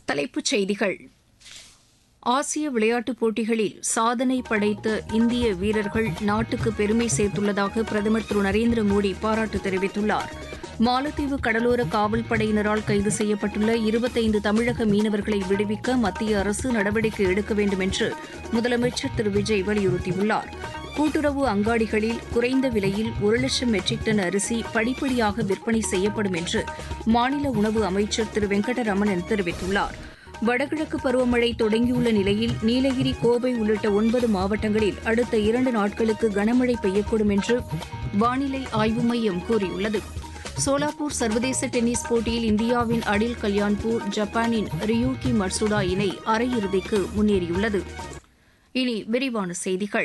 தலைப்புச் செய்திகள் ஆசிய விளையாட்டுப் போட்டிகளில் சாதனை படைத்த இந்திய வீரர்கள் நாட்டுக்கு பெருமை சேர்த்துள்ளதாக பிரதமர் திரு நரேந்திர மோடி பாராட்டு தெரிவித்துள்ளார் மாலத்தீவு கடலோர காவல் படையினரால் கைது செய்யப்பட்டுள்ள இருபத்தைந்து தமிழக மீனவர்களை விடுவிக்க மத்திய அரசு நடவடிக்கை எடுக்க வேண்டும் என்று முதலமைச்சர் திரு விஜய் வலியுறுத்தியுள்ளார் கூட்டுறவு அங்காடிகளில் குறைந்த விலையில் ஒரு லட்சம் மெட்ரிக் டன் அரிசி படிப்படியாக விற்பனை செய்யப்படும் என்று மாநில உணவு அமைச்சர் திரு வெங்கடரமணன் தெரிவித்துள்ளார் வடகிழக்கு பருவமழை தொடங்கியுள்ள நிலையில் நீலகிரி கோவை உள்ளிட்ட ஒன்பது மாவட்டங்களில் அடுத்த இரண்டு நாட்களுக்கு கனமழை பெய்யக்கூடும் என்று வானிலை ஆய்வு மையம் கூறியுள்ளது சோலாப்பூர் சர்வதேச டென்னிஸ் போட்டியில் இந்தியாவின் அடில் கல்யாண்பூர் ஜப்பானின் ரியூகி மட்சுடா இணை அரையிறுதிக்கு முன்னேறியுள்ளது இனி விரிவான செய்திகள்